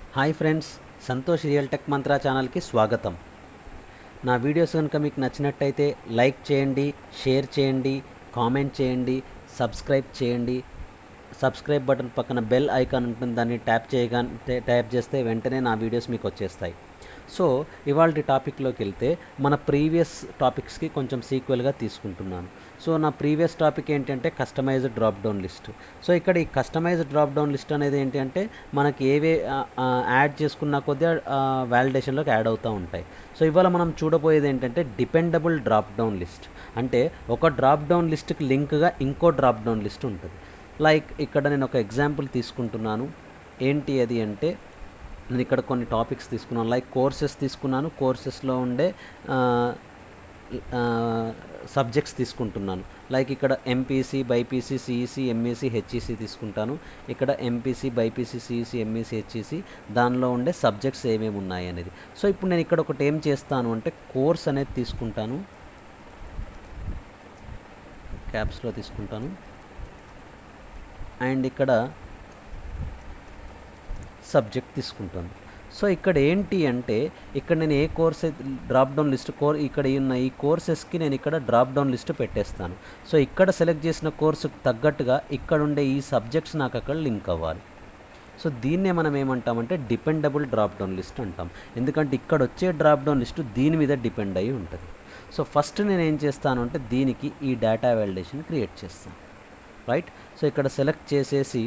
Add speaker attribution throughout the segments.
Speaker 1: hi friends Santosh real tech mantra ఛానల్కి స్వాగతం నా వీడియోస్ కనుక మీకు నచ్చినట్టయితే లైక్ చేయండి షేర్ చేయండి కామెంట్ చేయండి సబ్స్క్రైబ్ చేయండి సబ్స్క్రైబ్ బటన్ పక్కన బెల్ ఐకాన్ ఉంటుంది దాన్ని ట్యాప్ చేయగానే ట్యాప్ చేస్తే వెంటనే నా వీడియోస్ మీకు వచ్చేస్తాయి సో ఇవాళ టాపిక్లోకి వెళ్తే మన ప్రీవియస్ టాపిక్స్కి కొంచెం సీక్వెల్గా తీసుకుంటున్నాను సో నా ప్రీవియస్ టాపిక్ ఏంటంటే customised drop down list so ఇక్కడ ఈ కస్టమైజ్డ్ డ్రాప్ డౌన్ లిస్ట్ అనేది ఏంటి అంటే మనకి ఏవే యాడ్ చేసుకున్న కొద్దీ వ్యాలిడేషన్లోకి యాడ్ అవుతూ ఉంటాయి సో ఇవాళ మనం చూడబోయేది ఏంటంటే డిపెండబుల్ డ్రాప్ డౌన్ లిస్ట్ అంటే ఒక డ్రాప్ డౌన్ లిస్ట్కి లింక్గా ఇంకో డ్రాప్ డౌన్ లిస్ట్ ఉంటుంది లైక్ ఇక్కడ నేను ఒక ఎగ్జాంపుల్ తీసుకుంటున్నాను ఏంటి అది అంటే నేను ఇక్కడ కొన్ని టాపిక్స్ తీసుకున్నాను లైక్ కోర్సెస్ తీసుకున్నాను కోర్సెస్లో ఉండే సబ్జెక్ట్స్ తీసుకుంటున్నాను లైక్ ఇక్కడ MPC BiPC CEC MEC HEC తీసుకుంటాను ఇక్కడ MPC BiPC CEC MEC HEC దానిలో ఉండే సబ్జెక్ట్స్ ఏమేమి ఉన్నాయి అనేది సో ఇప్పుడు నేను ఇక్కడ ఒకటి ఏం చేస్తాను అంటే కోర్స్ అనేది తీసుకుంటాను క్యాప్స్లో తీసుకుంటాను అండ్ ఇక్కడ సబ్జెక్ట్ తీసుకుంటాను సో ఇక్కడ ఏంటి అంటే ఇక్కడ నేను ఏ కోర్స్ డ్రాప్ డౌన్ లిస్ట్ కోర్ ఇక్కడ ఉన్న ఈ కోర్సెస్కి నేను ఇక్కడ డ్రాప్ డౌన్ లిస్ట్ పెట్టేస్తాను సో ఇక్కడ సెలెక్ట్ చేసిన కోర్సుకు తగ్గట్టుగా ఇక్కడ ఉండే ఈ సబ్జెక్ట్స్ నాకు అక్కడ లింక్ అవ్వాలి సో దీన్నే మనం ఏమంటామంటే డిపెండబుల్ డ్రాప్ డౌన్ లిస్ట్ అంటాం ఎందుకంటే ఇక్కడ వచ్చే డ్రాప్ డౌన్ లిస్ట్ దీని మీద డిపెండ్ అయి ఉంటుంది సో ఫస్ట్ నేను ఏం చేస్తాను అంటే దీనికి ఈ డేటా వ్యాలిడేషన్ క్రియేట్ చేస్తాను రైట్ సో ఇక్కడ సెలెక్ట్ చేసేసి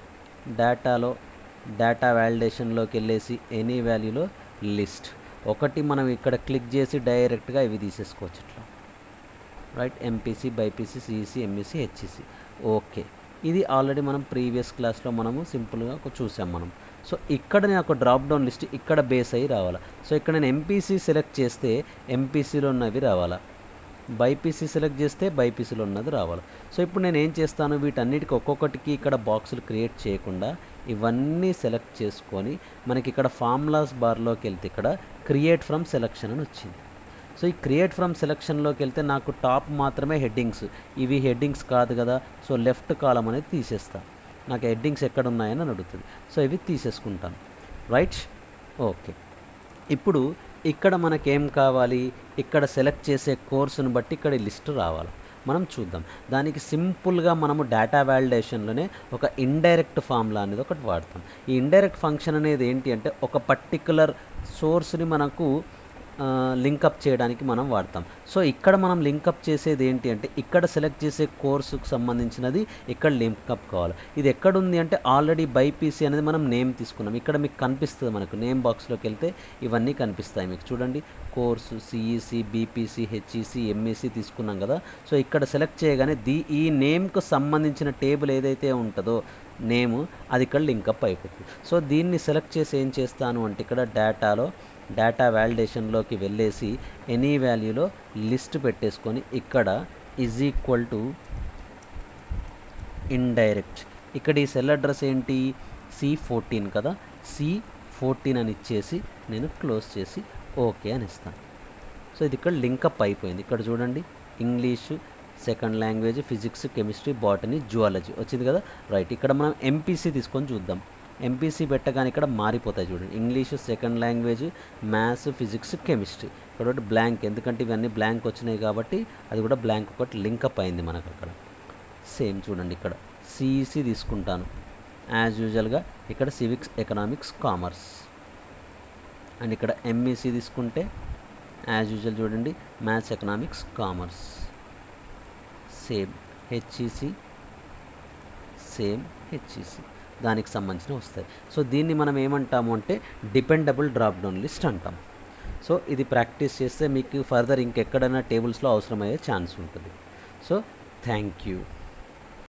Speaker 1: డేటాలో డేటా వ్యాలిడేషన్లోకి వెళ్ళేసి ఎనీ వాల్యూలో లిస్ట్ ఒకటి మనం ఇక్కడ క్లిక్ చేసి డైరెక్ట్గా ఇవి తీసేసుకోవచ్చు ఇట్లా right MPC BiPC CEC MEC HEC okay ఇది ఆల్రెడీ మనం ప్రీవియస్ క్లాస్లో మనము సింపుల్గా చూసాం మనం సో ఇక్కడ నేను ఒక డ్రాప్ డౌన్ లిస్ట్ ఇక్కడ బేస్ అయ్యి రావాలా సో ఇక్కడ నేను ఎంపీసీ సెలెక్ట్ చేస్తే ఎంపీసీలో ఉన్నవి రావాలా బైపీసీ సెలెక్ట్ చేస్తే బైపీసీలో ఉన్నది రావాలి సో ఇప్పుడు నేను ఏం చేస్తాను వీటన్నిటికి ఒక్కొక్కటికి ఇక్కడ బాక్సులు క్రియేట్ చేయకుండా ఇవన్నీ సెలెక్ట్ చేసుకొని మనకి ఇక్కడ ఫార్ములాస్ బార్లోకి వెళ్తే ఇక్కడ క్రియేట్ ఫ్రమ్ సెలెక్షన్ అని వచ్చింది సో ఈ క్రియేట్ ఫ్రమ్ సెలెక్షన్లోకి వెళ్తే నాకు టాప్ మాత్రమే హెడ్డింగ్స్ ఇవి హెడ్డింగ్స్ కాదు కదా సో లెఫ్ట్ కాలం అనేది తీసేస్తా నాకు హెడ్డింగ్స్ ఎక్కడ ఉన్నాయని అడుగుతుంది సో ఇవి తీసేసుకుంటాను రైట్ ఓకే ఇప్పుడు ఇక్కడ మనకేం కావాలి ఇక్కడ సెలెక్ట్ చేసే కోర్సును బట్టి ఇక్కడ లిస్ట్ రావాలి మనం చూద్దాం దానికి సింపుల్గా మనము డేటా వ్యాలిడేషన్లోనే ఒక ఇండైరెక్ట్ ఫార్ములా అనేది ఒకటి వాడతాం ఈ ఇండైరెక్ట్ ఫంక్షన్ అనేది ఏంటి అంటే ఒక పర్టికులర్ సోర్స్ని మనకు లింకప్ చేయడానికి మనం వాడతాం సో ఇక్కడ మనం లింకప్ చేసేది ఏంటి అంటే ఇక్కడ సెలెక్ట్ చేసే కోర్సుకు సంబంధించినది ఇక్కడ లింకప్ కావాలి ఇది ఎక్కడుంది అంటే ఆల్రెడీ బైపీసీ అనేది మనం నేమ్ తీసుకున్నాం ఇక్కడ మీకు కనిపిస్తుంది మనకు నేమ్ బాక్స్లోకి వెళ్తే ఇవన్నీ కనిపిస్తాయి మీకు చూడండి course CEC BPC HEC MEC తీసుకున్నాం కదా సో ఇక్కడ సెలెక్ట్ చేయగానే దీ ఈ నేమ్కు సంబంధించిన టేబుల్ ఏదైతే ఉంటుందో నేము అది ఇక్కడ లింకప్ అయిపోతుంది సో దీన్ని సెలెక్ట్ చేసి ఏం చేస్తాను అంటే ఇక్కడ డేటాలో డేటా వ్యాలిడేషన్లోకి వెళ్ళేసి ఎనీ వాల్యూలో లిస్ట్ పెట్టేసుకొని ఇక్కడ ఈజ్ ఈక్వల్ టు ఇండైరెక్ట్ ఇక్కడ ఈ సెల్ అడ్రస్ ఏంటి సి ఫోర్టీన్ కదా సి ఫోర్టీన్ అని ఇచ్చేసి నేను క్లోజ్ చేసి ఓకే అని ఇస్తాను సో ఇది ఇక్కడ లింకప్ అయిపోయింది ఇక్కడ చూడండి English second language physics chemistry botany zoology వచ్చింది కదా రైట్ ఇక్కడ మనం ఎంపీసీ తీసుకొని చూద్దాం ఎంపీసీ పెట్టగానే ఇక్కడ మారిపోతాయి చూడండి English second language maths physics chemistry ఇక్కడ ఒకటి బ్లాంక్ ఎందుకంటే ఇవన్నీ బ్లాంక్ వచ్చినాయి కాబట్టి అది కూడా బ్లాంక్ ఒకటి లింకప్ అయింది మనకు అక్కడ సేమ్ చూడండి ఇక్కడ సిఈసి తీసుకుంటాను యాజ్ యూజువల్గా ఇక్కడ సివిక్స్ ఎకనామిక్స్ కామర్స్ అండ్ ఇక్కడ ఎంఈసి తీసుకుంటే యాజ్ యూజువల్ చూడండి maths economics commerce same HEC same HEC దానికి సంబంధించిన వస్తాయి సో దీన్ని మనం ఏమంటాము అంటే డిపెండబుల్ డ్రాప్ డౌన్ లిస్ట్ అంటాం సో ఇది ప్రాక్టీస్ చేస్తే మీకు ఫర్దర్ ఇంకెక్కడైనా టేబుల్స్లో అవసరమయ్యే ఛాన్స్ ఉంటుంది సో థ్యాంక్ యూ